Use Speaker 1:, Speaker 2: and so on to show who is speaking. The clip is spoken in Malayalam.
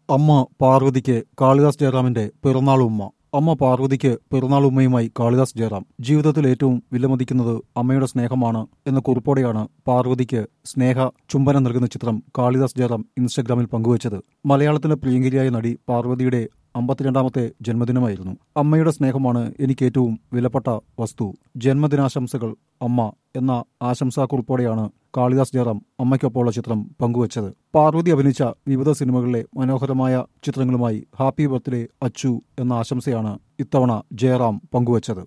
Speaker 1: അമ്മ പാർവതിക്ക് കാളിദാസ് ജയറാമിന്റെ പിറന്നാൾ ഉമ്മ അമ്മ പാർവതിക്ക് പിറന്നാൾ ഉമ്മയുമായി കാളിദാസ് ജയറാം ജീവിതത്തിൽ ഏറ്റവും വിലമതിക്കുന്നത് അമ്മയുടെ സ്നേഹമാണ് എന്ന കുറിപ്പോടെയാണ് പാർവതിക്ക് സ്നേഹ ചുംബനം നൽകുന്ന ചിത്രം കാളിദാസ് ജയറാം ഇൻസ്റ്റഗ്രാമിൽ പങ്കുവച്ചത് മലയാളത്തിലെ പ്രിയങ്കരിയായ നടി പാർവതിയുടെ അമ്പത്തിരണ്ടാമത്തെ ജന്മദിനമായിരുന്നു അമ്മയുടെ സ്നേഹമാണ് എനിക്ക് ഏറ്റവും വിലപ്പെട്ട വസ്തു ജന്മദിനാശംസകൾ അമ്മ എന്ന ആശംസാക്കുറിപ്പോടെയാണ് കാളിദാസ് ജയറാം അമ്മയ്ക്കൊപ്പമുള്ള ചിത്രം പങ്കുവച്ചത് പാർവതി അഭിനയിച്ച വിവിധ സിനിമകളിലെ മനോഹരമായ ചിത്രങ്ങളുമായി ഹാപ്പി ബർത്ത്ഡേ അച്ചു എന്ന ആശംസയാണ് ഇത്തവണ ജയറാം പങ്കുവച്ചത്